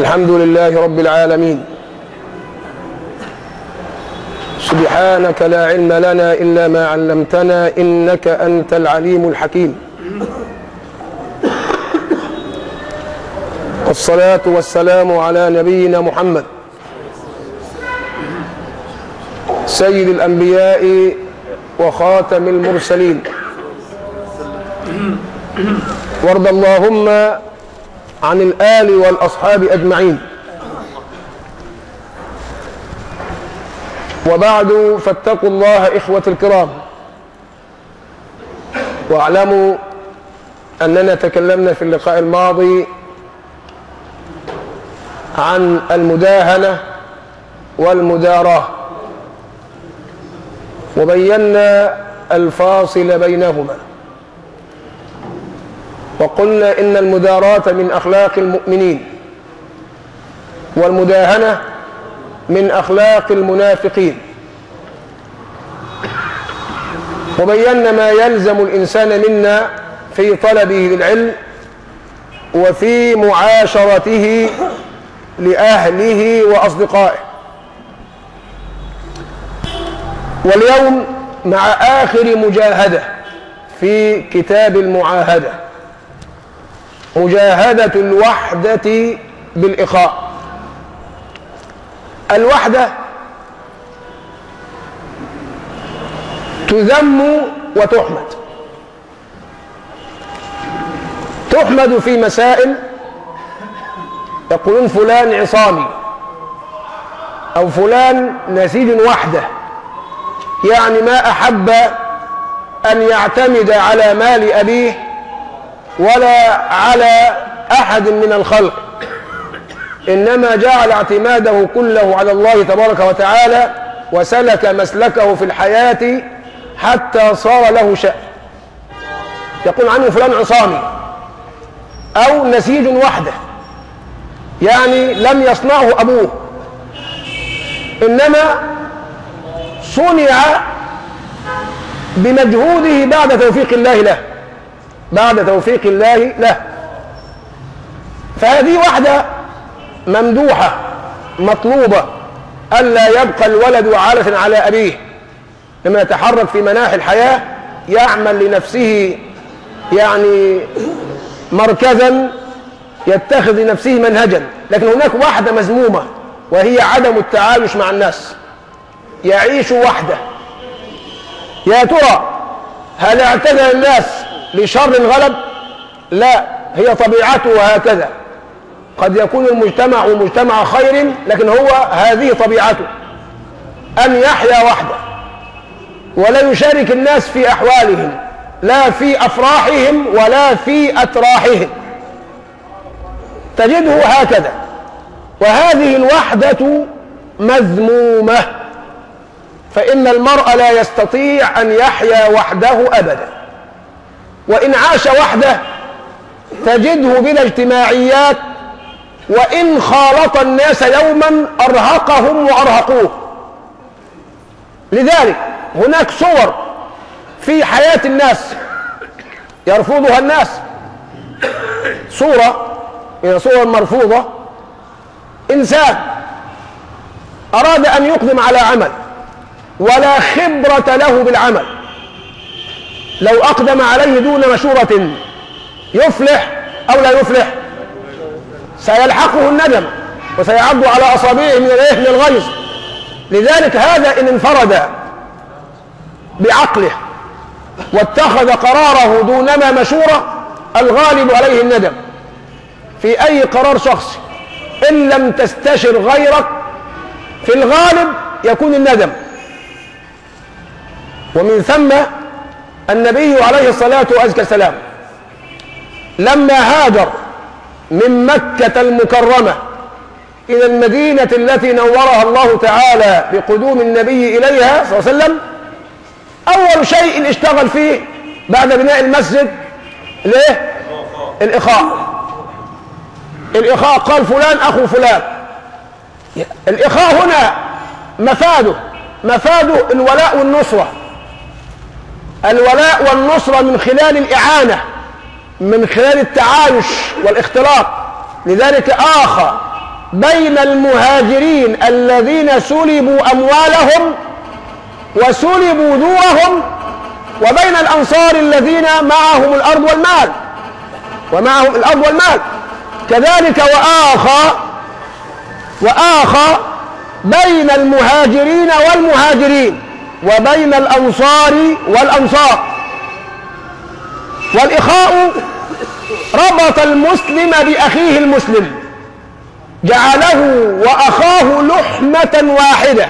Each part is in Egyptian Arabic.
الحمد لله رب العالمين سبحانك لا علم لنا إلا ما علمتنا إنك أنت العليم الحكيم والصلاة والسلام على نبينا محمد سيد الأنبياء وخاتم المرسلين وارض اللهم عن الآل والأصحاب أجمعين وبعد فاتقوا الله إخوة الكرام واعلموا أننا تكلمنا في اللقاء الماضي عن المداهنة والمداراة وبينا الفاصل بينهما وقلنا إن المداراة من أخلاق المؤمنين والمداهنة من أخلاق المنافقين وبينا ما يلزم الإنسان منا في طلبه للعلم وفي معاشرته لأهله وأصدقائه واليوم مع آخر مجاهدة في كتاب المعاهدة مجاهدة الوحدة بالإخاء الوحدة تذم وتحمد تحمد في مسائل يقولون فلان عصامي أو فلان نسيج وحده يعني ما أحب أن يعتمد على مال أبيه ولا على أحد من الخلق إنما جعل اعتماده كله على الله تبارك وتعالى وسلك مسلكه في الحياة حتى صار له شأن يقول عنه فلان عصامي أو نسيج وحده يعني لم يصنعه أبوه إنما صنع بمجهوده بعد توفيق الله له بعد توفيق الله له فهذه وحدة ممدوحة مطلوبة ألا يبقى الولد عالة على أبيه لما يتحرك في مناحي الحياة يعمل لنفسه يعني مركزا يتخذ لنفسه منهجا لكن هناك واحدة مذمومة وهي عدم التعايش مع الناس يعيش وحده يا ترى هل اعتذر الناس لشر غلب لا هي طبيعته هكذا قد يكون المجتمع مجتمع خير لكن هو هذه طبيعته أن يحيا وحده ولا يشارك الناس في أحوالهم لا في أفراحهم ولا في أتراحهم تجده هكذا وهذه الوحدة مذمومة فإن المرء لا يستطيع أن يحيا وحده أبدا وإن عاش وحده تجده بلا اجتماعيات وإن خالط الناس يوما أرهقهم وأرهقوه لذلك هناك صور في حياة الناس يرفضها الناس صورة من صور مرفوضة إنسان أراد أن يقدم على عمل ولا خبرة له بالعمل لو أقدم عليه دون مشورة يفلح أو لا يفلح سيلحقه الندم وسيعض على أصابعه من من الغيظ لذلك هذا إن انفرد بعقله واتخذ قراره دونما مشورة الغالب عليه الندم في أي قرار شخصي إن لم تستشر غيرك في الغالب يكون الندم ومن ثم النبي عليه الصلاة والسلام لما هاجر من مكة المكرمة إلى المدينة التي نورها الله تعالى بقدوم النبي إليها صلى الله عليه وسلم أول شيء اشتغل فيه بعد بناء المسجد ليه؟ الإخاء الإخاء قال فلان أخو فلان الإخاء هنا مفاده مفاده الولاء والنصرة الولاء والنصرة من خلال الإعانة من خلال التعايش والاختلاط لذلك آخى بين المهاجرين الذين سلبوا أموالهم وسلبوا دورهم وبين الأنصار الذين معهم الأرض والمال ومعهم الأرض والمال كذلك وآخى وآخى بين المهاجرين والمهاجرين وبين الأنصار والأنصار والإخاء ربط المسلم بأخيه المسلم جعله وأخاه لحمة واحدة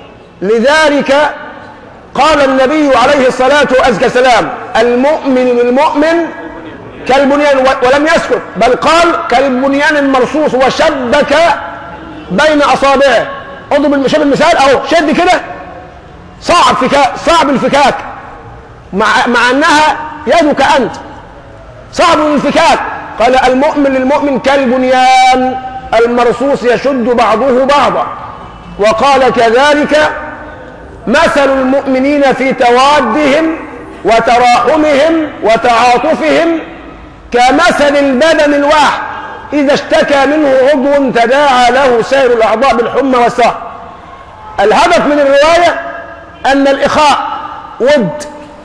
لذلك قال النبي عليه الصلاة والسلام المؤمن للمؤمن كالبنيان ولم يسكت بل قال كالبنيان المرصوص وشبك بين أصابعه اضرب شوف المثال اهو شد كده صعب فكاك صعب الفكاك مع مع انها يدك انت صعب الانفكاك قال المؤمن للمؤمن كالبنيان المرصوص يشد بعضه بعضا وقال كذلك مثل المؤمنين في توادهم وتراحمهم وتعاطفهم كمثل البدن الواحد إذا اشتكى منه عضو تداعى له سائر الأعضاء بالحمى والسهر الهدف من الرواية أن الإخاء ود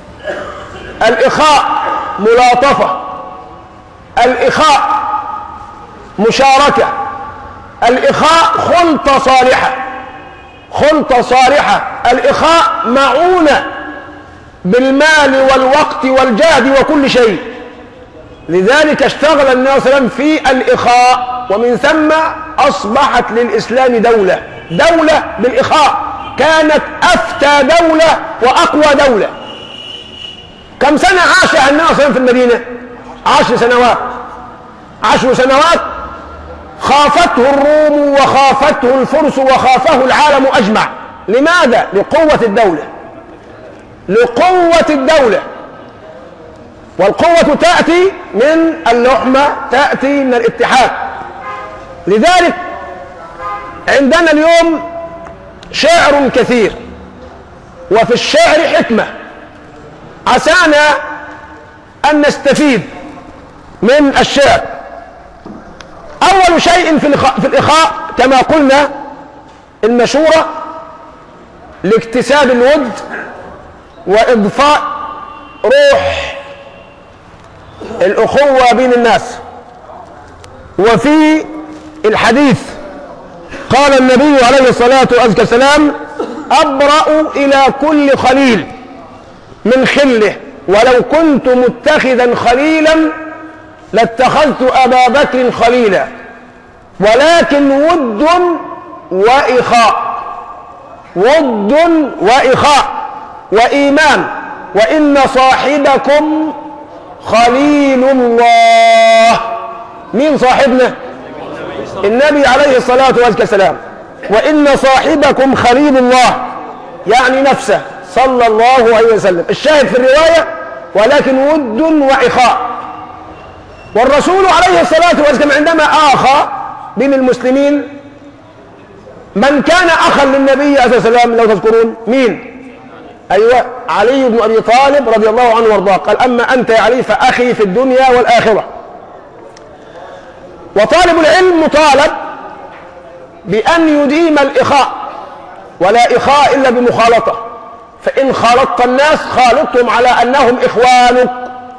الإخاء ملاطفة الإخاء مشاركة الإخاء خلطة صالحة خلطة صالحة الإخاء معونة بالمال والوقت والجهد وكل شيء لذلك اشتغل النبي صلى الله عليه وسلم في الإخاء ومن ثم أصبحت للإسلام دولة دولة بالإخاء كانت أفتى دولة وأقوى دولة كم سنة عاشها النبي صلى الله عليه وسلم في المدينة عشر سنوات عشر سنوات خافته الروم وخافته الفرس وخافه العالم أجمع لماذا؟ لقوة الدولة لقوة الدولة والقوة تأتي من اللحمة تأتي من الاتحاد لذلك عندنا اليوم شعر كثير وفي الشعر حكمة عسانا أن نستفيد من الشعر أول شيء في الإخاء, في الإخاء كما قلنا المشورة لاكتساب الود وإضفاء روح الأخوة بين الناس وفي الحديث قال النبي عليه الصلاة والسلام أبرأ إلى كل خليل من خله ولو كنت متخذا خليلا لاتخذت أبا بكر خليلا ولكن ود وإخاء ود وإخاء وإيمان وإن صاحبكم خليل الله مين صاحبنا النبي عليه الصلاة والسلام وإن صاحبكم خليل الله يعني نفسه صلى الله عليه وسلم الشاهد في الرواية ولكن ود وإخاء والرسول عليه الصلاة والسلام عندما آخى بين المسلمين من كان أخا للنبي عليه الصلاة والسلام لو تذكرون مين أيوة علي بن أبي طالب رضي الله عنه وارضاه قال أما أنت يا علي فأخي في الدنيا والآخرة وطالب العلم مطالب بأن يديم الإخاء ولا إخاء إلا بمخالطة فإن خالطت الناس خالطهم على أنهم إخوانك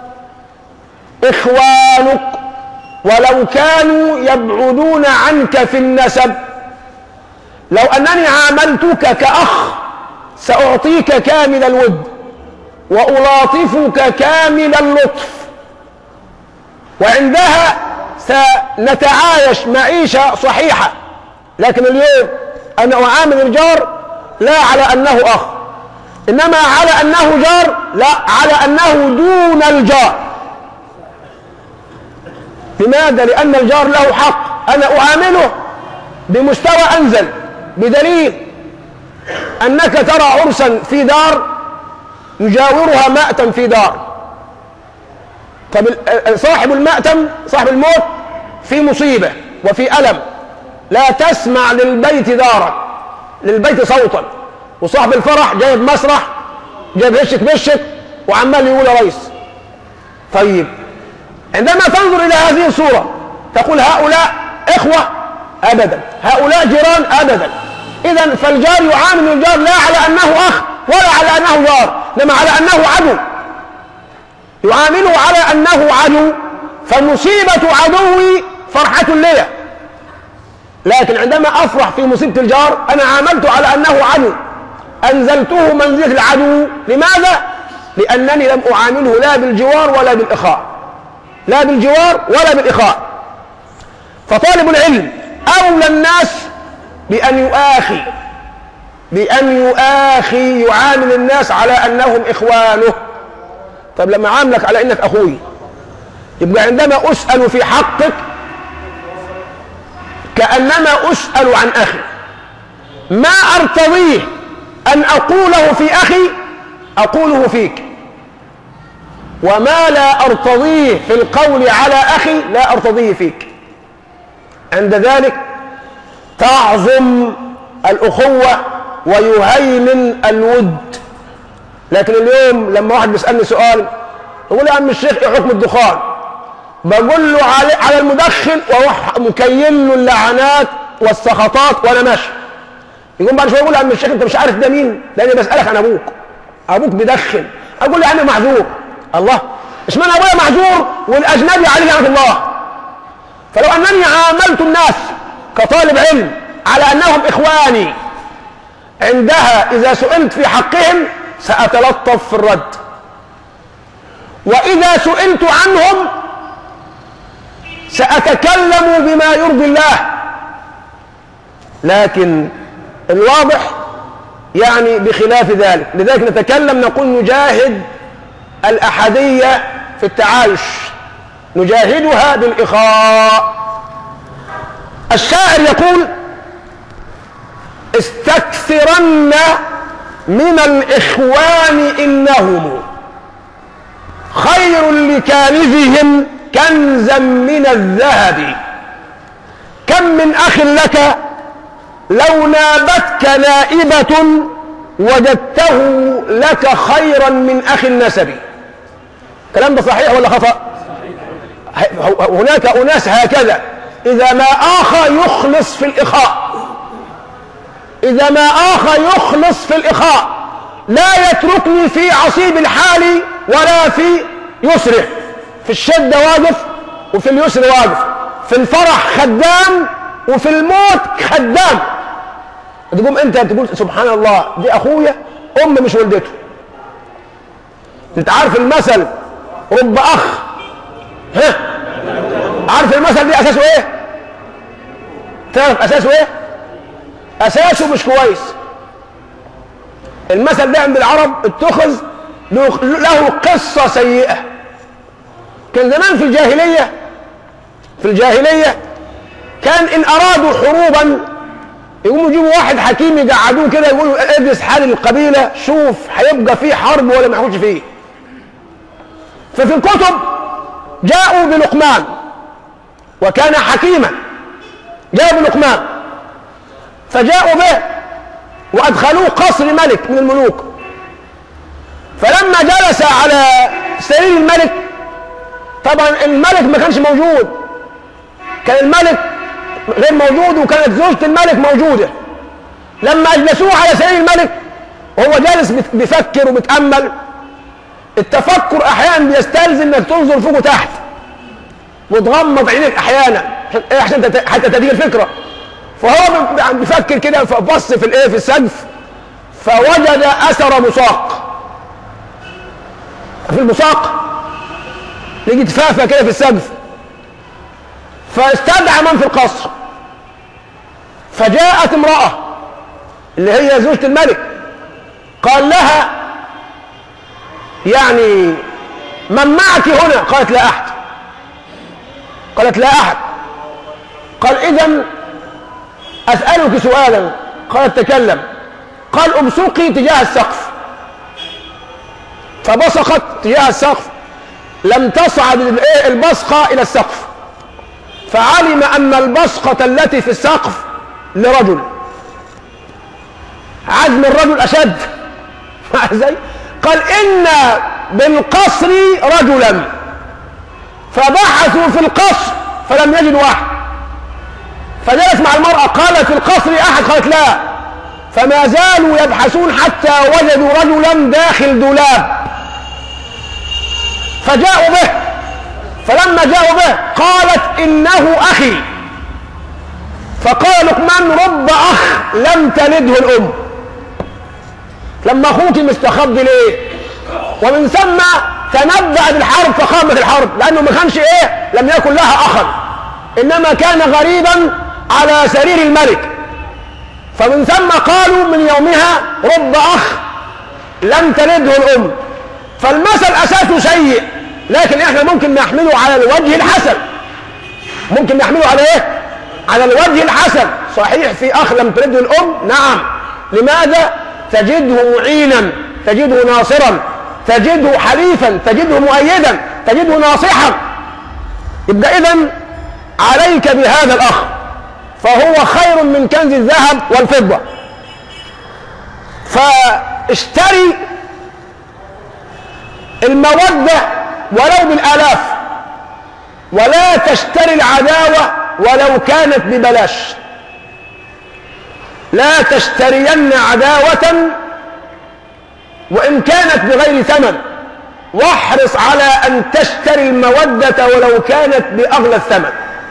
إخوانك ولو كانوا يبعدون عنك في النسب لو أنني عاملتك كأخ سأعطيك كامل الود وألاطفك كامل اللطف وعندها سنتعايش معيشة صحيحة لكن اليوم أنا أعامل الجار لا على أنه أخ إنما على أنه جار لا على أنه دون الجار لماذا؟ لأن الجار له حق أنا أعامله بمستوى أنزل بدليل أنك ترى عرسا في دار يجاورها مأتم في دار طب صاحب المأتم صاحب الموت في مصيبة وفي ألم لا تسمع للبيت دارا للبيت صوتا وصاحب الفرح جايب مسرح جايب هشك بشك وعمال يقول يا ريس طيب عندما تنظر إلى هذه الصورة تقول هؤلاء إخوة ابدا هؤلاء جيران ابدا اذا فالجار يعامل الجار لا على انه اخ ولا على انه جار انما على انه عدو يعامله على انه عدو فمصيبه عدوي فرحه لي لكن عندما افرح في مصيبه الجار انا عاملته على انه عدو انزلته منزله العدو لماذا لانني لم اعامله لا بالجوار ولا بالاخاء لا بالجوار ولا بالاخاء فطالب العلم اولى الناس بان يؤاخي بان يؤاخي يعامل الناس على انهم اخوانه طب لما عاملك على انك اخوي يبقى عندما اسال في حقك كانما اسال عن اخي ما ارتضيه ان اقوله في اخي اقوله فيك وما لا ارتضيه في القول على اخي لا ارتضيه فيك عند ذلك تعظم الاخوه ويهيمن الود لكن اليوم لما واحد بيسالني سؤال يقول يا عم الشيخ ايه حكم الدخان بقول له على على المدخن واروح مكين له اللعنات والسخطات وانا ماشي يقوم بعد شويه يقول يا عم الشيخ انت مش عارف ده مين لاني بسالك عن ابوك ابوك بيدخن اقول له يا عم معذور الله اشمعنى ابويا معذور والاجنبي عليه لعنه الله فلو انني عاملت الناس كطالب علم على انهم اخواني عندها اذا سئلت في حقهم ساتلطف في الرد واذا سئلت عنهم ساتكلم بما يرضي الله لكن الواضح يعني بخلاف ذلك لذلك نتكلم نقول نجاهد الأحدية في التعايش نجاهدها بالإخاء الشاعر يقول استكثرن من الإخوان إنهم خير لكانزهم كنزا من الذهب كم من أخ لك لو نابتك نائبة وجدته لك خيرا من أخي النسب الكلام ده صحيح ولا خطأ هناك أناس هكذا إذا ما آخى يخلص في الإخاء إذا ما آخى يخلص في الإخاء لا يتركني في عصيب الحال ولا في يسره في الشدة واقف وفي اليسر واقف في الفرح خدام وفي الموت خدام تقوم انت تقول سبحان الله دي اخويا ام مش والدته انت عارف المثل رب اخ ها عارف المثل دي اساسه ايه تعرف اساسه ايه اساسه مش كويس المثل ده عند العرب اتخذ له قصة سيئة كان زمان في الجاهلية في الجاهلية كان إن أرادوا حروبا يقوموا يجيبوا واحد حكيم يقعدوه كده يقولوا ادرس حال القبيلة شوف هيبقى فيه حرب ولا ما يحوش فيه ففي الكتب جاءوا بلقمان وكان حكيما جاءوا بلقمان فجاءوا به وادخلوه قصر ملك من الملوك فلما جلس على سرير الملك طبعا الملك ما كانش موجود كان الملك غير موجود وكانت زوجة الملك موجودة لما اجلسوه على سرير الملك وهو جالس بيفكر وبيتأمل التفكر احيانا بيستلزم انك تنظر فوق وتحت وتغمض عينيك احيانا عشان حتى تديك الفكره فهو بيفكر كده فبص في الايه في السقف فوجد اثر مساق في المساق لقيت فافه كده في السقف فاستدعى من في القصر فجاءت امراه اللي هي زوجة الملك قال لها يعني من معك هنا قالت لا احد قالت لا احد قال اذا اسالك سؤالا قالت تكلم قال ابصقي تجاه السقف فبصقت تجاه السقف لم تصعد البصقه الى السقف فعلم ان البصقه التي في السقف لرجل عزم الرجل اشد ازاي قال ان بالقصر رجلا فبحثوا في القصر فلم يجدوا واحد فجلس مع المرأة قالت في القصر أحد قالت لا فما زالوا يبحثون حتى وجدوا رجلا داخل دولاب فجاءوا به فلما جاءوا به قالت إنه أخي فقال لقمان رب أخ لم تلده الأم لما أخوك مستخب ليه ومن ثم تنبأ بالحرب فقامت الحرب لأنه ما كانش إيه لم يكن لها أخا إنما كان غريبا على سرير الملك فمن ثم قالوا من يومها رب أخ لم تلده الأم فالمثل أساسه سيء لكن احنا ممكن نحمله على الوجه الحسن ممكن نحمله على ايه على الوجه الحسن صحيح في اخ لم تلده الام نعم لماذا تجده معينا تجده ناصرا تجده حليفا تجده مؤيدا تجده ناصحا يبقى اذا عليك بهذا الاخ فهو خير من كنز الذهب والفضه فاشتري المودة ولو بالآلاف ولا تشتري العداوة ولو كانت ببلاش لا تشترين عداوة وإن كانت بغير ثمن واحرص على أن تشتري المودة ولو كانت بأغلى الثمن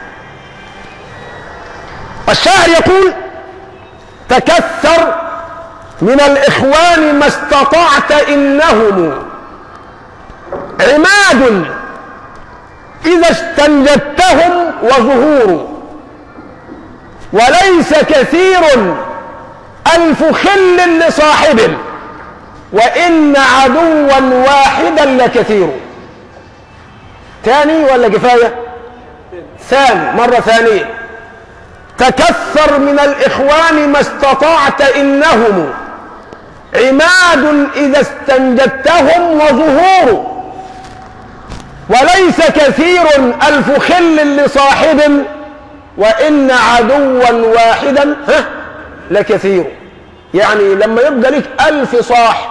الشاعر يقول تكثر من الإخوان ما استطعت إنهم عماد إذا استنجدتهم وظهور وليس كثير ألف خل لصاحب وإن عدوا واحدا لكثير ثاني ولا كفاية ثاني مرة ثانية تكثر من الإخوان ما استطعت إنهم عماد إذا استنجدتهم وظهور وليس كثير ألف خل لصاحب وإن عدوا واحدا ها لكثير يعني لما يبقى لك ألف صاحب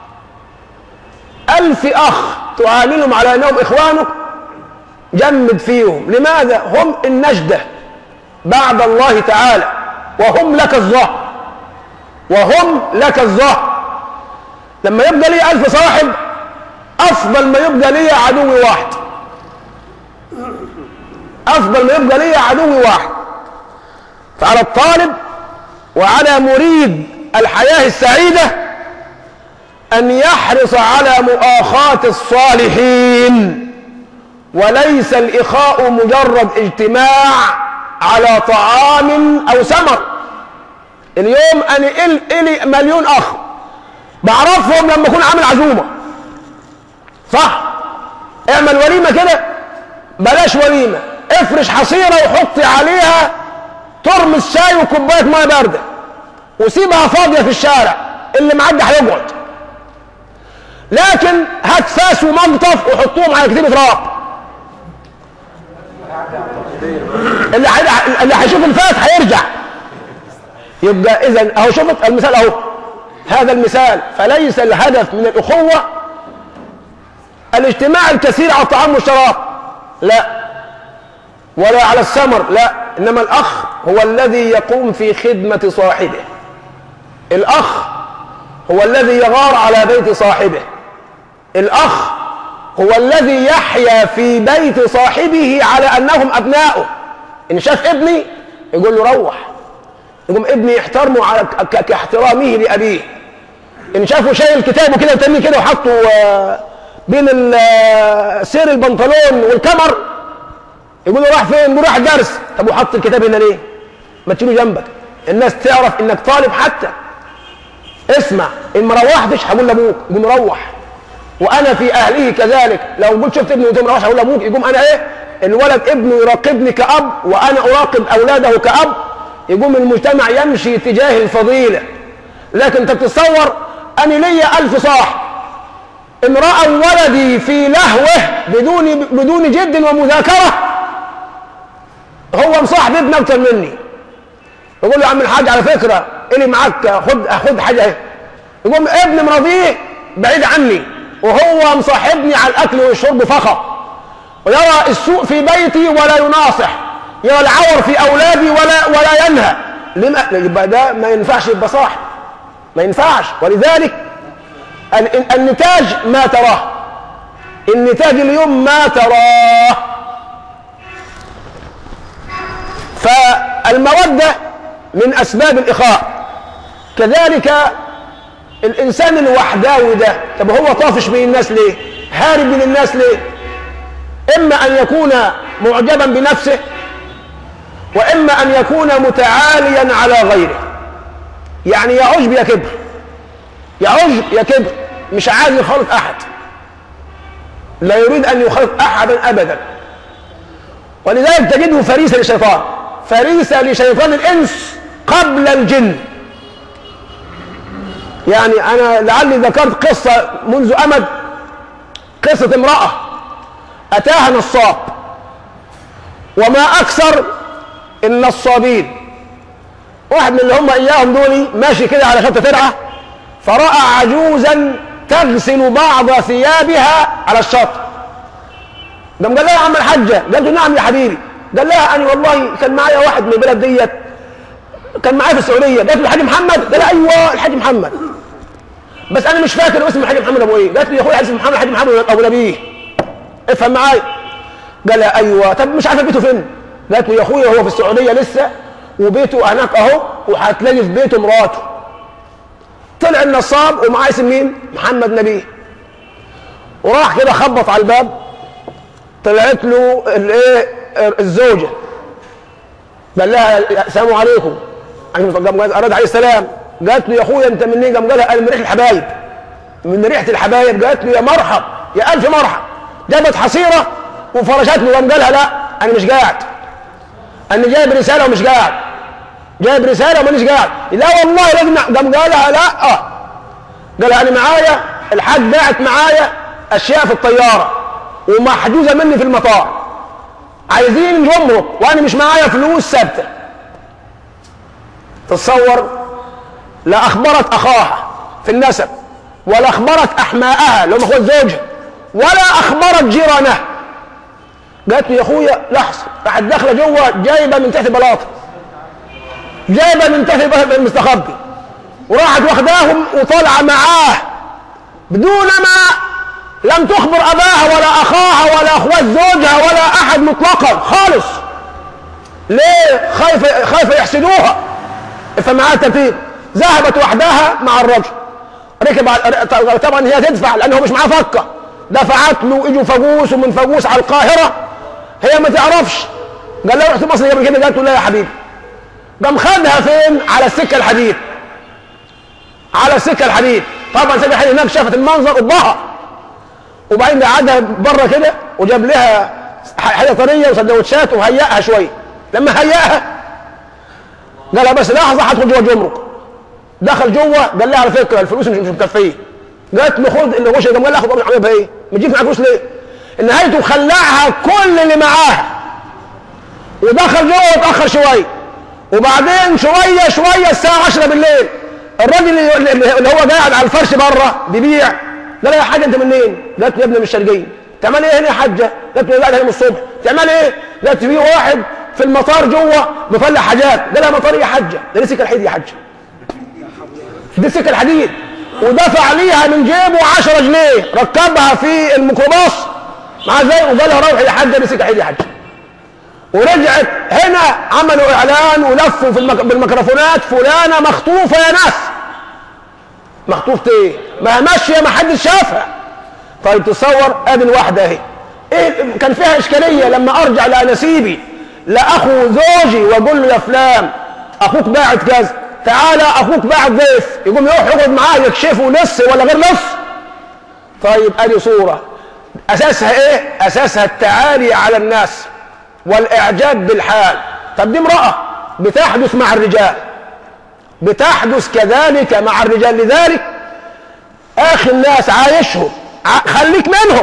ألف أخ تعاملهم على أنهم إخوانك جمد فيهم لماذا هم النجدة بعد الله تعالى وهم لك الظهر وهم لك الظهر لما يبقى لي ألف صاحب أفضل ما يبقى لي عدو واحد أفضل ما يبقى لي عدو واحد فعلى الطالب وعلى مريد الحياة السعيدة أن يحرص على مؤاخاة الصالحين وليس الإخاء مجرد اجتماع على طعام أو سمر اليوم أنا إلي مليون أخ بعرفهم لما أكون عامل عزومة صح اعمل وليمة كده بلاش وليمة افرش حصيرة وحط عليها ترمس شاي وكوباية مية باردة وسيبها فاضية في الشارع اللي معدي هيقعد لكن هات فاس ومنطف وحطوهم على كتيبة راب اللي حي... اللي هيشوف الفاس هيرجع يبقى اذا اهو شفت المثال اهو هذا المثال فليس الهدف من الاخوه الاجتماع الكثير على الطعام والشراب لا ولا على السمر لا انما الاخ هو الذي يقوم في خدمه صاحبه الاخ هو الذي يغار على بيت صاحبه الاخ هو الذي يحيا في بيت صاحبه على انهم ابناؤه ان شاف ابني يقول له روح يقوم ابني يحترمه على كاحترامه لابيه ان شافه شايل كتابه كده وتنيه كده وحطه بين سير البنطلون والكمر يقول له راح فين؟ يقول راح الدرس طب وحط الكتاب هنا ليه؟ ما تشيله جنبك الناس تعرف انك طالب حتى اسمع ان ما روحتش هقول لابوك يقوم روح وانا في اهله كذلك لو قلت شفت ابني وانت مروح هقول لابوك يقوم انا ايه؟ الولد ابنه يراقبني كاب وانا اراقب اولاده كاب يقوم المجتمع يمشي تجاه الفضيله لكن انت بتتصور انا ليا ألف صاحب ان راى ولدي في لهوه بدون بدون جد ومذاكره هو مصاحب ابن اكتر مني يقول له يا عم الحاج على فكره اللي معاك خد خد حاجه اهي يقوم ابن مرضيه بعيد عني وهو مصاحبني على الاكل والشرب فقط ويرى السوء في بيتي ولا يناصح يلعور في اولادي ولا ولا ينهى لما يبقى ده ما ينفعش يبقى صاحب ما ينفعش ولذلك ال- النتاج ما تراه النتاج اليوم ما تراه فالمودة من أسباب الإخاء كذلك الإنسان الوحداوي ده طب هو طافش بين الناس ليه هارب من الناس ليه إما أن يكون معجبا بنفسه وإما أن يكون متعاليا على غيره يعني يا عجب يا كبر يا عجب يا كبر مش عايز يخالط أحد لا يريد أن يخالط أحدا أبدا ولذلك تجده فريسة للشيطان فريسة لشيطان الإنس قبل الجن يعني أنا لعلي ذكرت قصة منذ أمد قصة امرأة أتاها نصاب وما أكثر النصابين واحد من اللي هم إياهم دول ماشي كده على خطة ترعة فرأى عجوزا تغسل بعض ثيابها على الشط قام قال لها يا عم الحاجة قالت له نعم يا حبيبي قال لها أنا والله كان معايا واحد من البلد ديت كان معايا في السعودية قالت له الحاج محمد قال لها أيوه الحاج محمد بس أنا مش فاكر اسم الحاج محمد أبو إيه قالت له يا أخويا اسم محمد الحاج محمد أبو نبيه افهم معايا قال لها أيوه طب مش عارفة بيته فين قالت له يا أخويا هو في السعودية لسه وبيته هناك أهو وهتلاقي في بيته مراته طلع النصاب ومعاه اسم مين؟ محمد نبيه وراح كده خبط على الباب طلعت له الايه الزوجه قال لها السلام عليكم قام اراد عليه السلام قالت له يا اخويا انت منين قام قال انا من ريحه الحبايب من ريحه الحبايب قالت له يا مرحب يا الف مرحب جابت حصيره وفرشت له قام قالها لا انا مش قاعد انا جايب رساله ومش قاعد جايب رساله ومانيش قاعد لا والله لازم قام قالها لا قال انا معايا الحاج باعت معايا اشياء في الطياره ومحجوزه مني في المطار عايزين جمرك وانا مش معايا فلوس ثابته تتصور لا اخبرت اخاها في النسب ولا اخبرت احماءها اللي هم اخوات زوجها ولا اخبرت جيرانها قالت له يا اخويا لحظه راحت داخله جوه جايبه من تحت بلاطه جايبه من تحت المستخبي وراحت واخداهم وطالعه معاه بدون ما لم تخبر اباها ولا اخاها ولا اخوات زوجها ولا احد مطلقا خالص ليه خايفه خايفه يحسدوها فمعاها الترتيب ذهبت وحدها مع الرجل ركب على- طبعا هي تدفع لانه مش معاه فكه دفعت له اجوا فجوس ومن فجوس على القاهره هي ما تعرفش قال لها رحت مصر قبل كده قالت له لا يا حبيبي قام خدها فين على السكه الحديد على السكه الحديد طبعا سكه الحديد هناك شافت المنظر قضاها وبعدين قعدها بره كده وجاب لها حاجه طريه وسندوتشات وهيأها شويه لما هيأها قال لها بس لحظه هدخل جوه الجمرك دخل جوه قال لها على فكره الفلوس مش مش مكفيه قالت له خد اللي غش قام قال لها خد عملها بها ايه؟ ما تجيب معاك فلوس ليه؟ نهايته خلعها كل اللي معاها ودخل جوه واتاخر شويه وبعدين شويه شويه الساعه 10 بالليل الراجل اللي, اللي هو قاعد على الفرش بره بيبيع قال لها يا حاجه انت منين؟ قالت له يا ابني من الشرقيه تعمل ايه هنا يا حاجه؟ قالت له قاعد هنا من الصبح تعمل ايه؟ قالت في واحد في المطار جوه مطلع حاجات قال لها مطار إيه يا حاجه؟ ده سكه الحديد يا حاجه دي سكه الحديد ودفع ليها من جيبه 10 جنيه ركبها في الميكروباص مع زي وقال لها روحي يا حاجه دي سكه الحديد يا حاجه ورجعت هنا عملوا اعلان ولفوا في المك... بالميكروفونات فلانه مخطوفه يا ناس مخطوفه ايه؟ ما ماشيه ما حدش شافها طيب تصور ادي الواحده اهي ايه كان فيها اشكاليه لما ارجع لاناسيبي لاخو زوجي واقول له يا فلان اخوك باعت كذا تعالى اخوك باعت ضيف يقوم يروح يقعد معاه يكشفه لص ولا غير لص طيب ادي صوره اساسها ايه؟ اساسها التعالي على الناس والاعجاب بالحال طب دي امراه بتحدث مع الرجال بتحدث كذلك مع الرجال لذلك اخي الناس عايشهم ع- خليك منهم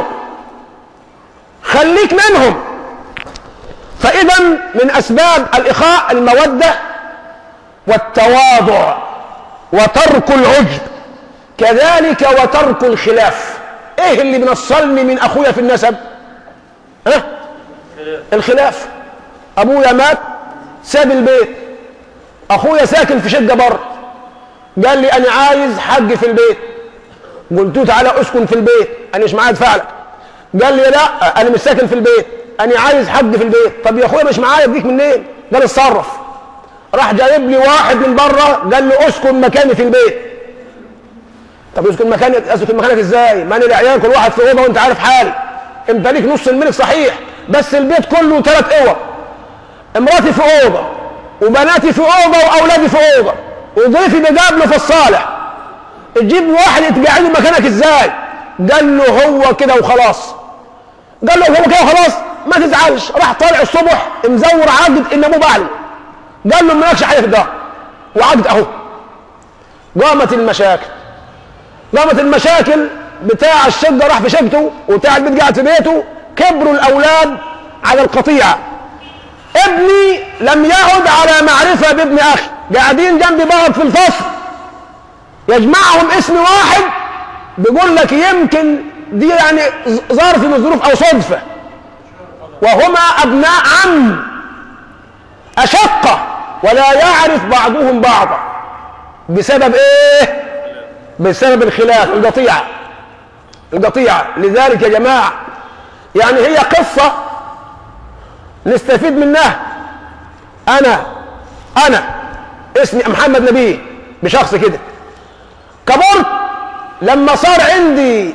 خليك منهم فاذا من اسباب الاخاء الموده والتواضع وترك العجب كذلك وترك الخلاف ايه اللي بنصلني من اخويا في النسب ها الخلاف ابويا مات ساب البيت اخويا ساكن في شقه بره قال لي انا عايز حج في البيت قلت له تعالى اسكن في البيت انا مش معايا ادفع لك قال لي لا انا مش ساكن في البيت انا عايز حج في البيت طب يا اخويا مش معايا اديك منين قال اتصرف راح جايب لي واحد من بره قال لي اسكن مكاني في البيت طب اسكن مكانك اسكن مكانك ازاي ما انا العيال كل واحد في اوضه وانت عارف حالي انت ليك نص الملك صحيح بس البيت كله ثلاث اوض امراتي في اوضه وبناتي في اوضه واولادي في اوضه وضيفي بيقابله في الصالح تجيب واحد يتقعدوا مكانك ازاي قال له هو كده وخلاص قال له هو كده وخلاص ما تزعلش راح طالع الصبح مزور عقد ان ابوه بعله قال له مالكش حاجه في الدار وعقد اهو قامت المشاكل قامت المشاكل بتاع الشقه راح في شقته وبتاع البيت قاعد في بيته كبروا الاولاد على القطيعه ابني لم يعد على معرفه بابن اخي قاعدين جنب بعض في الفصل يجمعهم اسم واحد بيقول لك يمكن دي يعني ظرف من الظروف او صدفه وهما ابناء عم اشقه ولا يعرف بعضهم بعضا بسبب ايه بسبب الخلاف القطيعه القطيعه لذلك يا جماعه يعني هي قصه نستفيد منها انا انا اسمي محمد نبيه بشخص كده كبرت لما صار عندي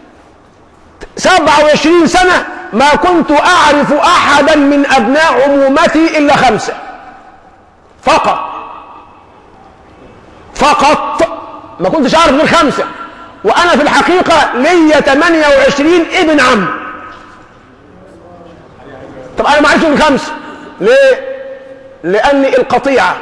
سبعة وعشرين سنة ما كنت أعرف أحدا من أبناء عمومتي إلا خمسة فقط فقط ما كنتش أعرف غير خمسة وأنا في الحقيقة ليا 28 ابن عم طب أنا ما عرفتش غير خمسة ليه؟ لأن القطيعة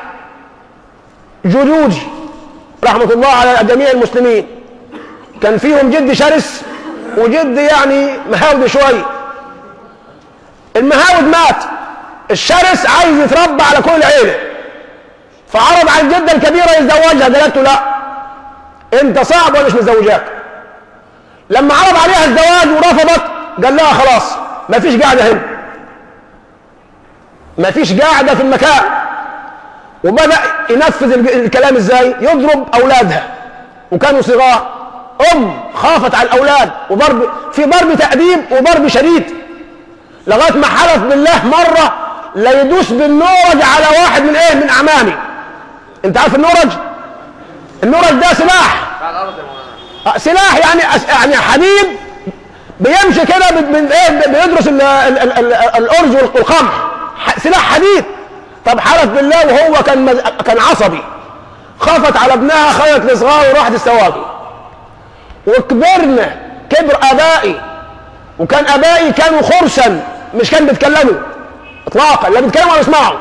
جدودي رحمة الله على جميع المسلمين كان فيهم جد شرس وجد يعني مهاود شوية المهاود مات الشرس عايز يتربى على كل العيلة فعرض على الجدة الكبيرة يتزوجها قالت له لا انت صعب وانا مش متزوجاك لما عرض عليها الزواج ورفضت قال لها خلاص ما فيش قاعدة هنا ما فيش قاعدة في المكان وبدأ ينفذ الكلام ازاي يضرب اولادها وكانوا صغار ام خافت على الاولاد وضرب في ضرب تأديب وضرب شديد لغايه ما حلف بالله مره لا يدوس بالنورج على واحد من ايه من اعمامي انت عارف النورج النورج ده سلاح آه، سلاح يعني أس- يعني حديد بيمشي كده بي- بي- ايه بيدرس ال- ال- ال- ال- الارز والقمح ح- سلاح حديد طب حلف بالله وهو كان مز- كان عصبي خافت على ابنها خيط لصغار وراحت السواقي وكبرنا كبر ابائي وكان ابائي كانوا خرسا مش كانوا بيتكلموا اطلاقا لا بيتكلموا ولا يسمعوا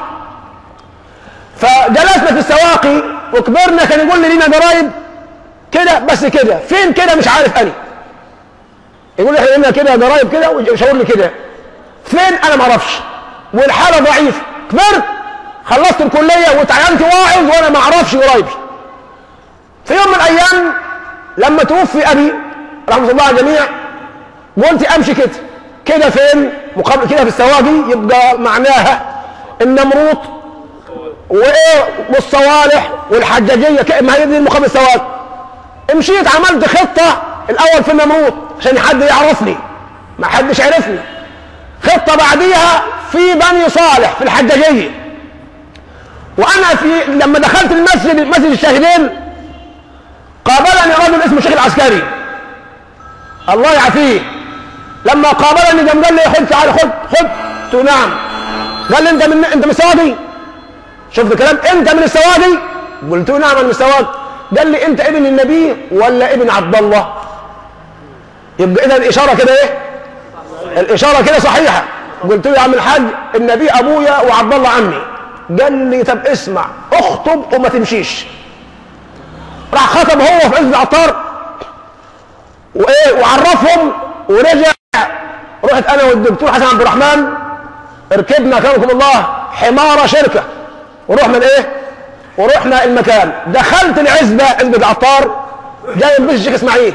فجلسنا في السواقي وكبرنا كان يقول لي لينا ضرايب كده بس كده فين كده مش عارف انا يقول لي احنا لنا كده ضرايب كده ويشاور لي كده فين انا ما اعرفش والحاله ضعيفه كبرت خلصت الكليه واتعينت واعظ وانا ما اعرفش ضرايبي في يوم من الايام لما توفي ابي رحمه الله على الجميع قلت امشي كده كده فين مقابل كده في السواقي يبقى معناها النمروط وايه والصوالح والحجاجيه ك- ما هي دي المقابل السواقي مشيت عملت خطه الاول في النمروط عشان حد يعرفني ما حدش عرفني خطه بعديها في بني صالح في الحجاجيه وانا في لما دخلت المسجد مسجد الشاهدين قابلني رجل اسمه الشيخ العسكري الله يعافيه لما قابلني قام قال لي خد تعالى خد خد قلت له نعم قال لي انت من انت من السواقي شفت الكلام انت من السواقي قلت له نعم انا من السواقي قال لي انت ابن النبي ولا ابن عبد الله يبقى اذا الاشاره كده ايه الاشاره كده صحيحه قلت له يا عم الحاج النبي ابويا وعبد الله عمي قال لي طب اسمع اخطب وما تمشيش راح خطب هو في عز العطار وايه وعرفهم ورجع رحت انا والدكتور حسن عبد الرحمن ركبنا كرمكم الله حماره شركه ورحنا الايه ورحنا المكان دخلت العزبه عزبه العطار جاي بس الشيخ اسماعيل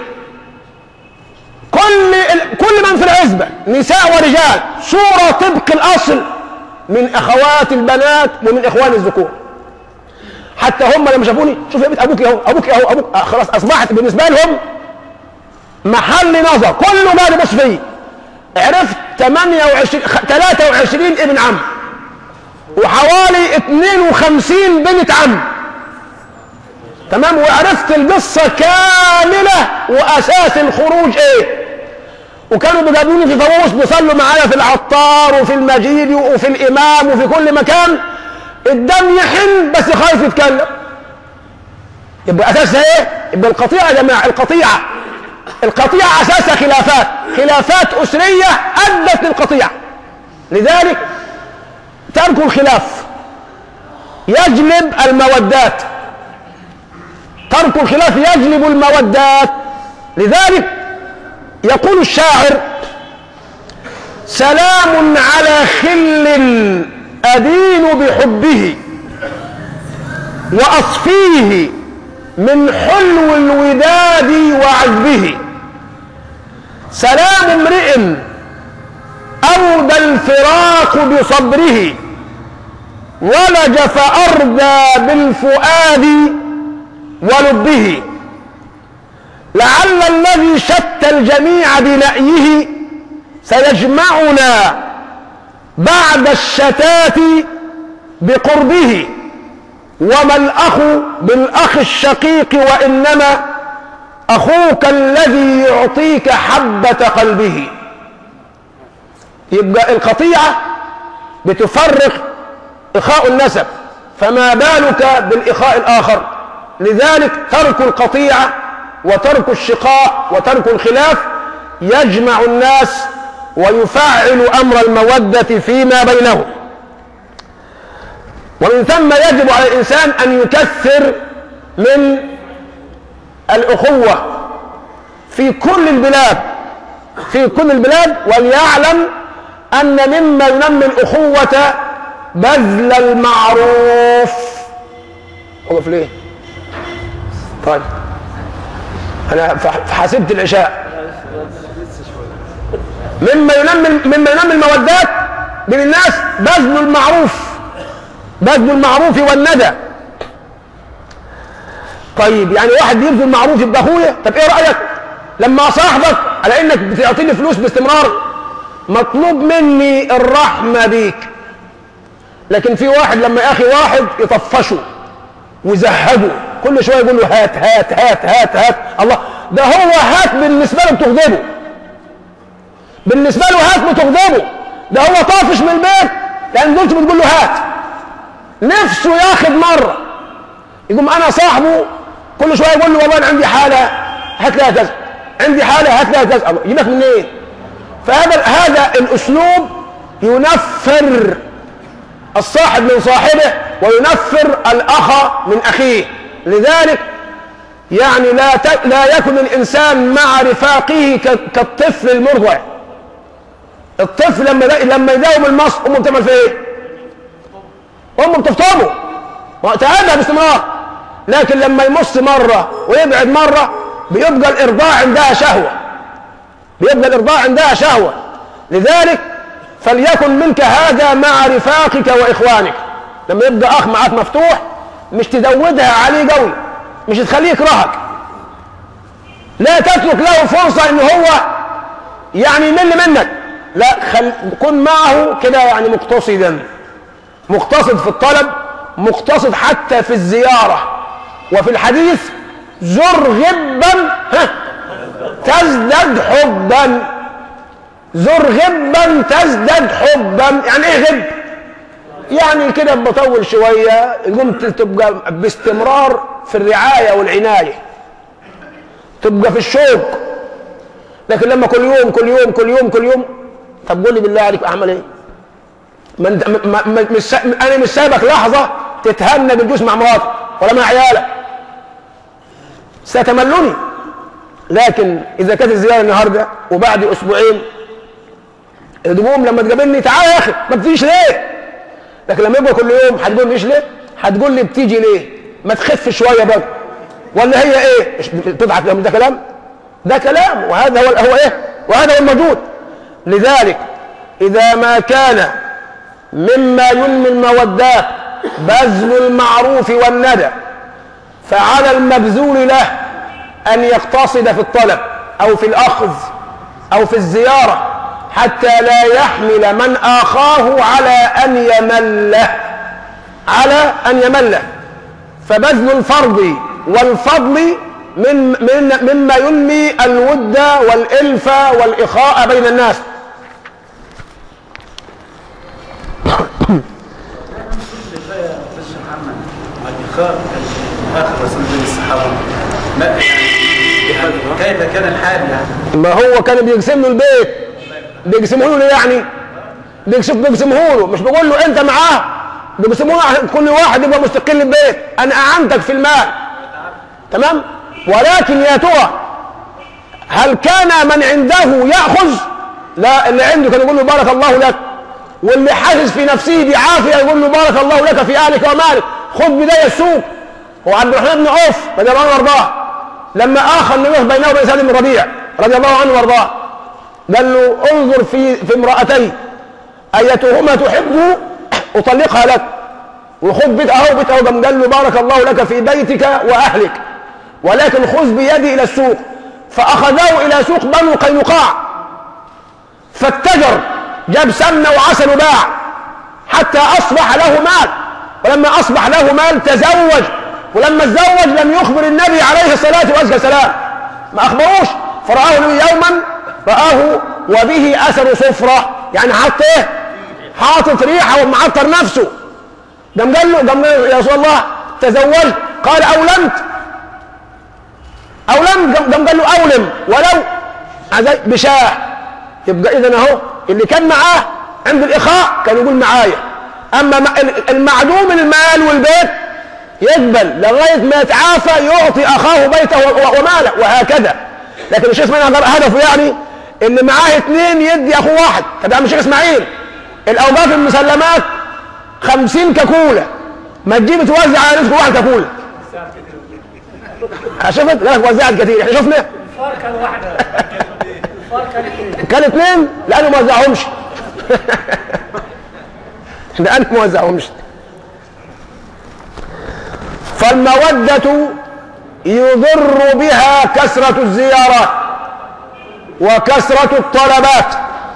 كل ال... كل من في العزبه نساء ورجال صوره طبق الاصل من اخوات البنات ومن اخوان الذكور حتى هم لما شافوني شوف يا بنت ابوك اهو ابوك اهو ابوك آه خلاص اصبحت بالنسبه لهم محل نظر كله ما يبص فيه عرفت 28 23 ابن عم وحوالي 52 بنت عم تمام وعرفت القصه كامله واساس الخروج ايه وكانوا بيجابوني في فانوس بيصلوا معايا في العطار وفي المجيد وفي الامام وفي كل مكان الدم يحن بس خايف يتكلم يبقى اساسها ايه؟ يبقى القطيعه يا جماعه القطيعه القطيعه اساسها خلافات خلافات اسريه ادت للقطيعه لذلك ترك الخلاف يجلب المودات ترك الخلاف يجلب المودات لذلك يقول الشاعر سلام على خل أدين بحبه وأصفيه من حلو الوداد وعذبه سلام امرئ أودى الفراق بصبره ولج فأردى بالفؤاد ولبه لعل الذي شت الجميع بنأيه سيجمعنا بعد الشتات بقربه وما الأخ بالأخ الشقيق وإنما أخوك الذي يعطيك حبة قلبه يبقى القطيعة بتفرق إخاء النسب فما بالك بالإخاء الآخر لذلك ترك القطيعة وترك الشقاء وترك الخلاف يجمع الناس ويفعل أمر المودة فيما بينهم ومن ثم يجب على الإنسان أن يكثر من الأخوة في كل البلاد في كل البلاد وليعلم أن مما ينمي الأخوة بذل المعروف وقف ليه طيب أنا حسبت العشاء مما ينمي مما ينمي المودات بين الناس بذل المعروف بذل المعروف والندى طيب يعني واحد يبذل المعروف يبقى اخويا طب ايه رايك لما صاحبك على انك بتعطيني فلوس باستمرار مطلوب مني الرحمه بيك لكن في واحد لما يا اخي واحد يطفشه ويزهده كل شويه يقول له هات هات هات هات هات الله ده هو هات بالنسبه له بتغضبه بالنسبه له هات بتغضبه ده هو طافش من البيت لان دولت بتقول له هات نفسه ياخد مره يقوم انا صاحبه كل شويه يقول له والله انا عندي حاله هات لها كذا عندي حاله هات لها كذا الله يجيبك منين إيه؟ فهذا هذا الاسلوب ينفر الصاحب من صاحبه وينفر الاخ من اخيه لذلك يعني لا لا يكن الانسان مع رفاقه كالطفل المرضع الطفل لما لما يداوم المص امه بتعمل فيه ايه؟ امه بتفطمه وتهدى باستمرار لكن لما يمص مره ويبعد مره بيبقى الارضاع عندها شهوه بيبقى الارضاع عندها شهوه لذلك فليكن منك هذا مع رفاقك واخوانك لما يبقى اخ معاك مفتوح مش تزودها عليه قوي مش تخليه يكرهك لا تترك له فرصه ان هو يعني يمل منك لا خل... كن معه كده يعني مقتصدا مقتصد في الطلب مقتصد حتى في الزيارة وفي الحديث زر غبا ها تزدد حبا زر غبا تزدد حبا يعني ايه غب يعني كده بطول شوية يقوم تبقى باستمرار في الرعاية والعناية تبقى في الشوق لكن لما كل يوم كل يوم كل يوم كل يوم طب قول لي بالله عليك اعمل ايه من ما ما مش انا مش سايبك لحظه تتهنى بالجوز مع مراتك ولا مع عيالك ستملني لكن اذا كانت الزياره النهارده وبعد اسبوعين الدموم لما تقابلني تعالى يا اخي ما بتجيش ليه لكن لما يبقى كل يوم هتقول ليش ليه هتقول لي بتيجي ليه ما تخف شويه بقى ولا هي ايه تضحك ده كلام ده كلام وهذا هو هو ايه وهذا هو الموجود لذلك إذا ما كان مما ينمي المودات بذل المعروف والندى فعلى المبذول له أن يقتصد في الطلب أو في الأخذ أو في الزيارة حتى لا يحمل من آخاه على أن يمله على أن يمله فبذل الفرض والفضل من من مما ينمي الود والإلف والإخاء بين الناس بس محمد الإخاء آخر رسول بين الصحابة ما يعني كيف كان الحال يعني ما هو كان بيقسم له البيت بيقسمه له ليه يعني بيقسم بيقسمه له مش بيقول له انت معاه بيقسمه له عشان كل واحد يبقى مستقل البيت انا اعنتك في المال تمام ولكن يا ترى هل كان من عنده ياخذ لا اللي عنده كان يقول له بارك الله لك واللي حاسس في نفسه بعافيه يقول له بارك الله لك في اهلك ومالك خذ بدايه السوق هو عبد الرحمن بن عوف رضي الله عنه وارضاه لما اخى النبي بينه وبين سعد بن ربيع رضي الله عنه وارضاه قال له انظر في في امرأتي أيتهما تحب أطلقها لك وخذ بيتها وبيتها قام قال له بارك الله لك في بيتك وأهلك ولكن خذ بيدي إلى السوق فأخذاه إلى سوق بنو قينقاع فاتجر جاب سمنة وعسل وباع حتى أصبح له مال ولما أصبح له مال تزوج ولما تزوج لم يخبر النبي عليه الصلاة والسلام ما أخبروش فرآه النبي يوما رآه وبه أثر صفرة يعني حط إيه حاطط ريحة ومعطر نفسه قام قال له قام يا رسول الله تزوجت قال أولمت أولمت قام قال له أولم ولو عزي- بشاه يبقى إذا أهو اللي كان معاه عند الإخاء كان يقول معايا أما مع- المعدوم المال والبيت يقبل لغاية ما يتعافى يعطي أخاه بيته و- و- وماله وهكذا لكن الشيخ اسماعيل هدفه يعني ان معاه اثنين يدي اخوه واحد طب يا عم الشيخ اسماعيل الاوقاف المسلمات خمسين كاكوله ما تجيب توزع على رزق واحد كاكوله شفت لا وزعت كتير احنا شفنا الفار كان واحدة الفار كان اثنين كان اثنين لانه ما وزعهمش لانه ما وزعهمش فالمودة يضر بها كثرة الزيارات وكثرة الطلبات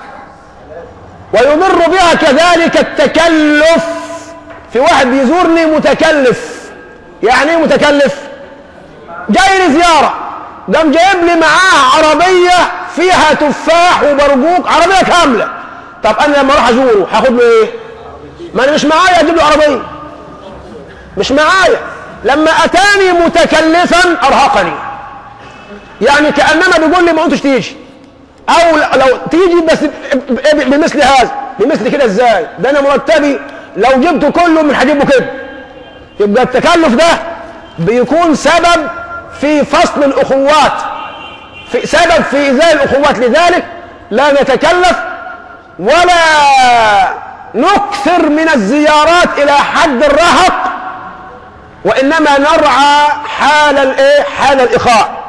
ويضر بها كذلك التكلف في واحد بيزورني متكلف يعني ايه متكلف جاي لي زيارة قام جايب لي معاه عربية فيها تفاح وبرقوق عربية كاملة طب انا لما اروح ازوره هاخد له ايه ما انا مش معايا اجيب له عربية مش معايا لما اتاني متكلفا ارهقني يعني كانما بيقول لي ما انتش تيجي او لو تيجي بس ب- ب- بمثل هذا بمثل كده ازاي ده انا مرتبي لو جبته كله من هجيبه كده يبقى التكلف ده بيكون سبب في فصل الاخوات في سبب في ازاله الاخوات لذلك لا نتكلف ولا نكثر من الزيارات الى حد الرهق وانما نرعى حال الايه حال الاخاء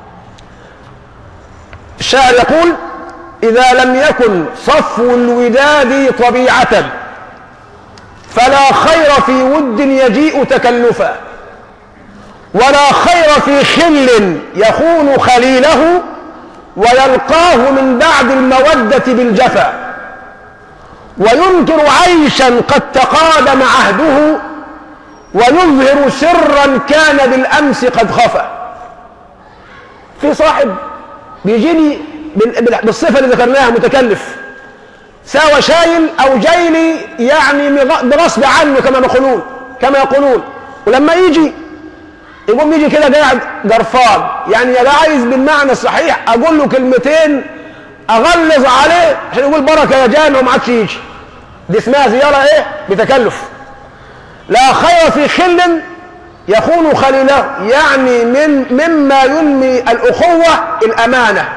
الشاعر يقول اذا لم يكن صفو الوداد طبيعه فلا خير في ود يجيء تكلفا ولا خير في خل يخون خليله ويلقاه من بعد المودة بالجفا وينكر عيشا قد تقادم عهده ويظهر سرا كان بالأمس قد خفى في صاحب بيجيني بال- بال- بالصفة اللي ذكرناها متكلف سواء شايل او جاي لي يعني مغ- بغصب عنه كما يقولون كما يقولون ولما يجي يقوم يجي كده قاعد جرفان يعني لا عايز بالمعنى الصحيح اقول له كلمتين اغلظ عليه عشان يقول بركه يا جامع وما عادش يجي دي اسمها زياره ايه بتكلف لا خير في خل يخون خليله يعني من مما ينمي الاخوه الامانه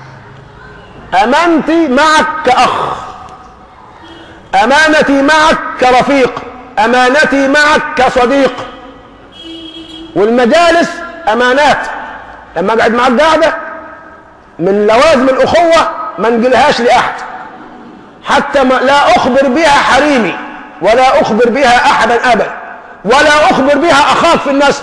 امانتي معك كاخ امانتي معك كرفيق امانتي معك كصديق والمجالس امانات لما اقعد معاك قاعده من لوازم الاخوه ما نقلهاش لاحد حتى ما لا أخبر بها حريمي ولا أخبر بها أحدا أبدا ولا أخبر بها أخاك في النسب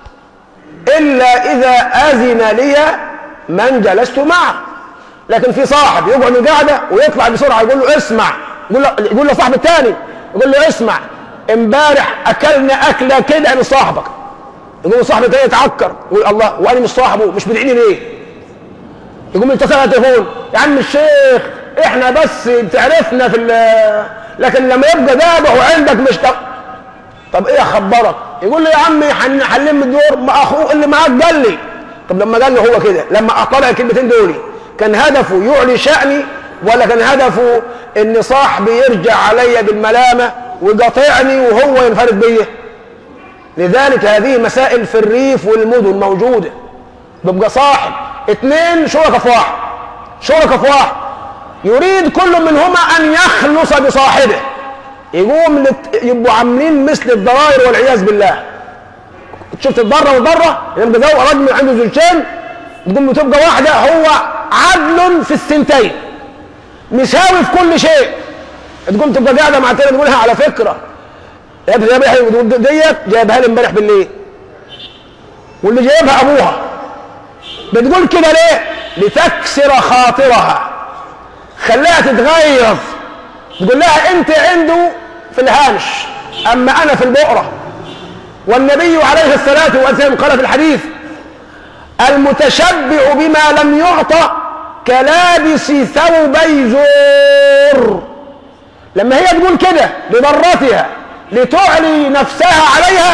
إلا إذا أذن لي من جلست معه لكن في صاحب يقعد قاعدة ويطلع بسرعة يقول له اسمع يقول له, يقول له صاحب الثاني يقول له اسمع امبارح أكلنا أكلة كده من صاحبك يقول له صاحب الثاني يتعكر يقول الله وأنا مش صاحبه مش بتدعيني ليه يقوم يتصل على التليفون يا عم الشيخ احنا بس تعرفنا في ال- لكن لما يبقى ذابح وعندك مش ط- طب ايه اخبرك يقول لي يا عمي هن- هنلم الدور ما اخوه اللي معاك قال لي طب لما قال لي هو كده لما اطلع الكلمتين دول كان هدفه يعلي شأني ولا كان هدفه ان صاحبي يرجع عليا بالملامة ويقاطعني وهو ينفرد بيا لذلك هذه مسائل في الريف والمدن موجودة بيبقى صاحب اتنين شركاء في واحد شركاء في واحد يريد كل منهما ان يخلص بصاحبه يقوم لت... يبقوا عاملين مثل الضرائر والعياذ بالله شفت الضره والضره يبقى ده رجل عنده زوجتين تقوم تبقى واحده هو عدل في السنتين مساوي في كل شيء تقوم تبقى قاعده مع تاني تقولها على فكره يا ابني يا ابني ديت جايبها لي امبارح بالليل واللي جايبها ابوها بتقول كده ليه لتكسر خاطرها خلاها تتغيظ تقول لها انت عنده في الهامش اما انا في البؤره والنبي عليه الصلاه والسلام قال في الحديث المتشبع بما لم يعطى كلابس ثوبي زور لما هي تقول كده لضرتها لتعلي نفسها عليها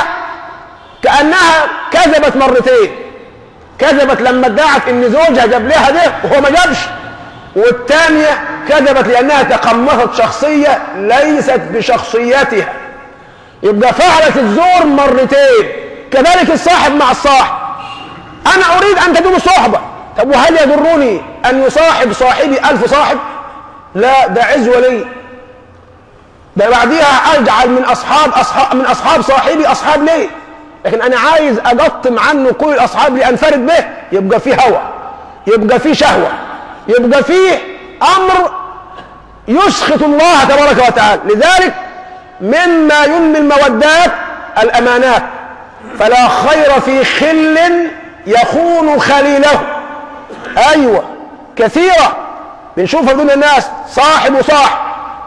كانها كذبت مرتين كذبت لما ادعت ان زوجها جاب لها ده وهو ما جابش والثانية كذبت لأنها تقمصت شخصية ليست بشخصيتها يبقى فعلت الزور مرتين كذلك الصاحب مع الصاحب أنا أريد أن تدوم الصحبة طب وهل يضرني أن يصاحب صاحبي ألف صاحب لا ده عزوة لي ده بعديها أجعل من أصحاب أصحاب من أصحاب صاحبي أصحاب ليه لكن أنا عايز أقطم عنه كل الأصحاب لأنفرد به يبقى فيه هوى يبقى فيه شهوة يبقى فيه امر يسخط الله تبارك وتعالى لذلك مما ينمي المودات الامانات فلا خير في خل يخون خليله ايوه كثيره بنشوفها بين الناس صاحب وصاحب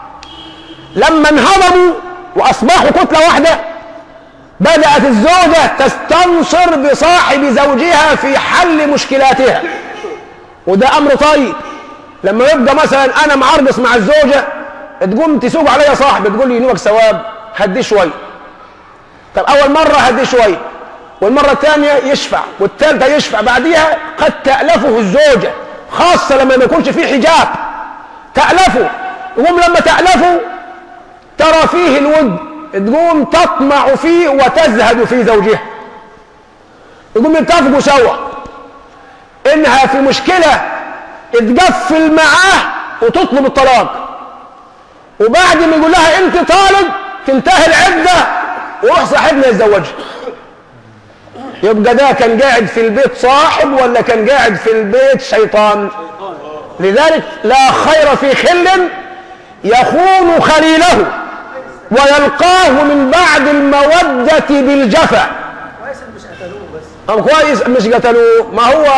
لما انهضموا واصبحوا كتله واحده بدات الزوجه تستنصر بصاحب زوجها في حل مشكلاتها وده امر طيب لما يبقى مثلا انا معرقص مع الزوجه تقوم تسوق عليا صاحب تقول لي ينوبك ثواب هديه شويه طب اول مره هديه شويه والمره الثانيه يشفع والثالثه يشفع بعديها قد تالفه الزوجه خاصه لما ما يكونش فيه حجاب تالفه يقوم لما تالفه ترى فيه الود تقوم تطمع فيه وتزهد في زوجها يقوم يتفقوا سوا انها في مشكلة تقفل معاه وتطلب الطلاق وبعد ما يقول لها انت طالق تنتهي العدة وروح صاحبنا يتزوجها يبقى ده كان قاعد في البيت صاحب ولا كان قاعد في البيت شيطان لذلك لا خير في خل يخون خليله ويلقاه من بعد المودة بالجفا كويس إن مش قتلوه بس أم كويس مش قتلوه ما هو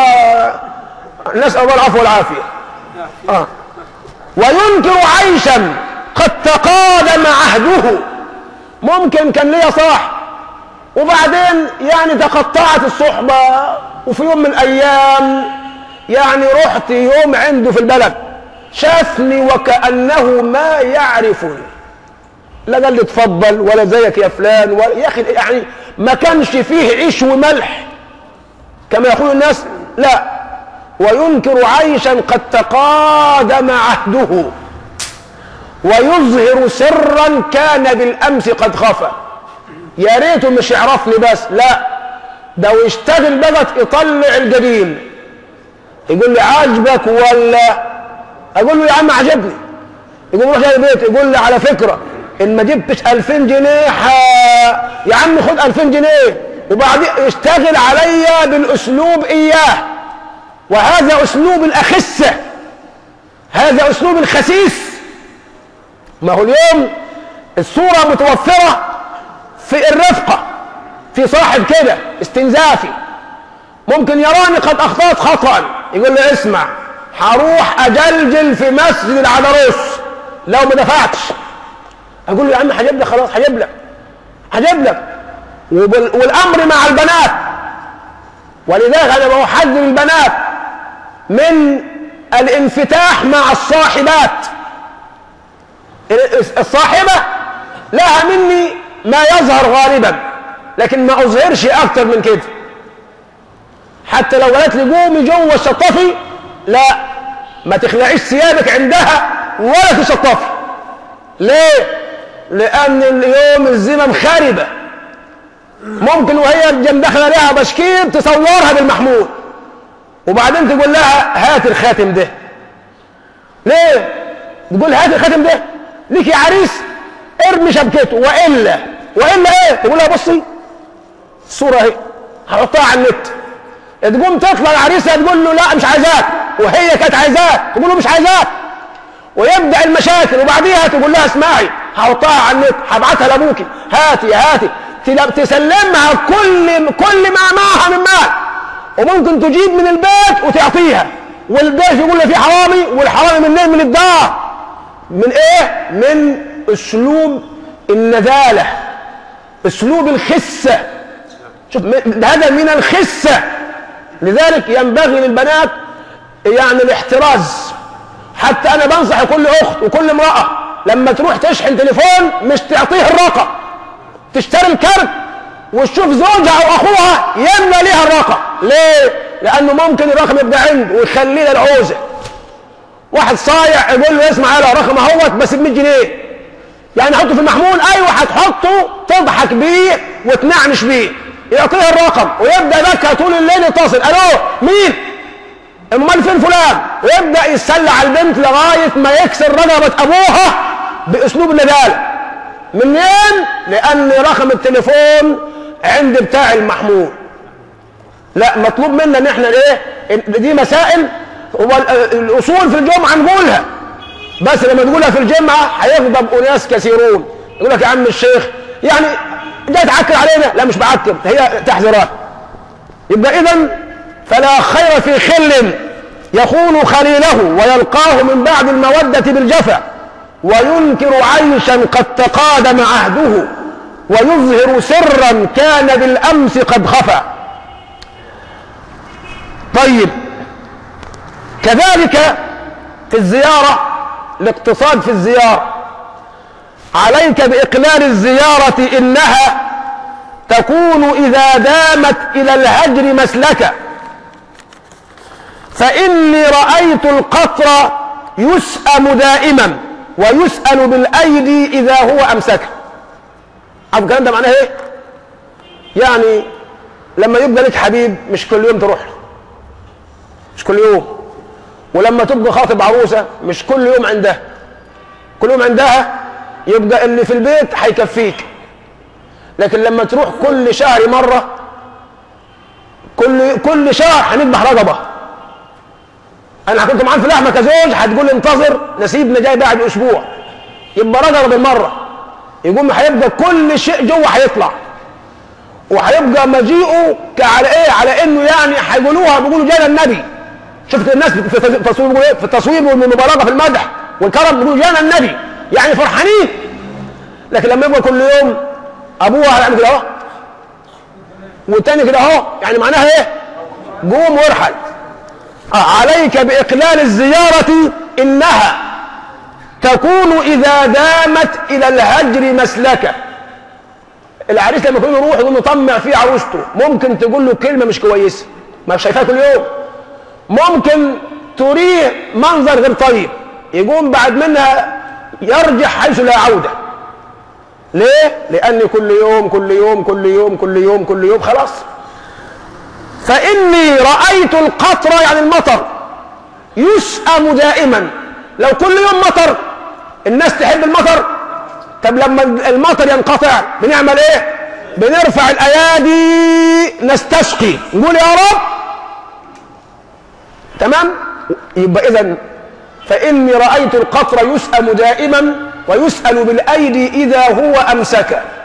نسأل الله العفو والعافية آه. وينكر عيشا قد تقادم عهده ممكن كان ليا صاحب وبعدين يعني تقطعت الصحبة وفي يوم من الأيام يعني رحت يوم عنده في البلد شافني وكأنه ما يعرفني لا قال لي اتفضل ولا زيك يا فلان ولا يا اخي يعني ما كانش فيه عيش وملح كما يقول الناس لا وينكر عيشا قد تقادم عهده ويظهر سرا كان بالامس قد خفى يا ريته مش يعرفني بس لا ده ويشتغل بقى يطلع القديم يقول لي عاجبك ولا اقول له يا عم عجبني يقول روح جاي البيت يقول لي على فكره ان ما جبتش 2000 جنيه ح... يا عم خد 2000 جنيه وبعدين يشتغل عليا بالاسلوب اياه وهذا اسلوب الاخسه هذا اسلوب الخسيس ما هو اليوم الصورة متوفرة في الرفقة في صاحب كده استنزافي ممكن يراني قد أخطأت خطأ يقول لي اسمع هروح أجلجل في مسجد العدروس لو ما دفعتش أقول له يا عم هجيب لك خلاص هجيب لك هجيب لك وبال- والأمر مع البنات ولذلك أنا بحذر البنات من الانفتاح مع الصاحبات الصاحبة لها مني ما يظهر غالبا لكن ما أظهرش أكتر من كده حتى لو قالت لي قومي جوه الشطافي لا ما تخلعيش ثيابك عندها ولا تشطفي ليه؟ لأن اليوم الزمم خاربة ممكن وهي جنب داخله لها بشكير تصورها بالمحمول وبعدين تقول لها هات الخاتم ده ليه؟ تقول هات الخاتم ده ليك يا عريس ارمي شبكته والا والا ايه؟ تقول لها بصي الصوره اهي هحطها على النت تقوم تطلع العريسه تقول له لا مش عايزاك وهي كانت عايزاك تقول له مش عايزاك ويبدا المشاكل وبعديها تقول لها اسمعي هحطها على النت هبعتها لابوكي هاتي هاتي تل- تسلمها كل كل ما معها من مال وممكن تجيب من البيت وتعطيها والبيت يقول لها في حرامي والحرامي منين من الدار من ايه من اسلوب النذاله اسلوب الخسه شوف م- هذا من الخسه لذلك ينبغي للبنات يعني الاحتراز حتى انا بنصح كل اخت وكل امراه لما تروح تشحن تليفون مش تعطيه الرقم تشتري الكارت وتشوف زوجها او اخوها يملى ليها الرقم ليه لانه ممكن الرقم يبقى عنده ويخليه للعوزه واحد صايع يقول له اسمع يلا رقم اهوت بس ب 100 جنيه يعني حطه في المحمول ايوه هتحطه تضحك بيه وتنعنش بيه يعطيه الرقم ويبدا يبكى طول الليل يتصل الو مين امال فين فلان ويبدا يتسلى على البنت لغايه ما يكسر رقبه ابوها باسلوب النداله منين لان رقم التليفون عند بتاع المحمول لا مطلوب منا ان احنا ايه دي مسائل هو ال- الاصول في الجمعه نقولها بس لما تقولها في الجمعه هيغضب اناس كثيرون يقول لك يا عم الشيخ يعني جاي تعكر علينا لا مش بعكر هي تحذيرات يبقى اذا فلا خير في خل يخون خليله ويلقاه من بعد المودة بالجفا وينكر عيشا قد تقادم عهده ويظهر سرا كان بالامس قد خفى طيب كذلك في الزيارة الاقتصاد في الزيارة عليك بإقلال الزيارة إنها تكون إذا دامت إلى الهجر مسلكا فإني رأيت القطر يسأم دائما ويسأل بالأيدي إذا هو أمسكه عارف الكلام ده معناه إيه؟ يعني لما يبقى لك حبيب مش كل يوم تروح له مش كل يوم ولما تبقى خاطب عروسه مش كل يوم عندها كل يوم عندها يبقى اللي في البيت هيكفيك لكن لما تروح كل شهر مره كل كل شهر هنذبح رقبه انا كنت معاك في لحمه كزوج هتقول لي انتظر نسيبنا جاي بعد اسبوع يبقى رقبه بالمره يقوم هيبقى كل شيء جوه هيطلع وهيبقى مجيئه على ايه على انه يعني هيقولوها بيقولوا جانا النبي شفت الناس في التصوير بيقولوا ايه في التصوير والمبالغه في المدح والكرم بيقولوا جانا النبي يعني فرحانين لكن لما يبقى كل يوم ابوها هيعمل كده اهو والتاني كده اهو يعني معناها ايه قوم وارحل آه عليك باقلال الزياره انها تكون اذا دامت الى الهجر مسلكا العريس لما يكون يروح يقول مطمع في عروسته ممكن تقول له كلمه مش كويسه ما شايفاها كل يوم ممكن تريه منظر غير طيب يقوم بعد منها يرجع حيث لا عوده ليه؟ لأن كل يوم كل يوم كل يوم كل يوم كل يوم خلاص فإني رأيت القطر يعني المطر يسأم دائما لو كل يوم مطر الناس تحب المطر طب لما المطر ينقطع بنعمل ايه بنرفع الايادي نستسقي نقول يا رب تمام يبقى اذا فاني رايت القطر يسأم دائما ويسأل بالأيدي إذا هو أمسك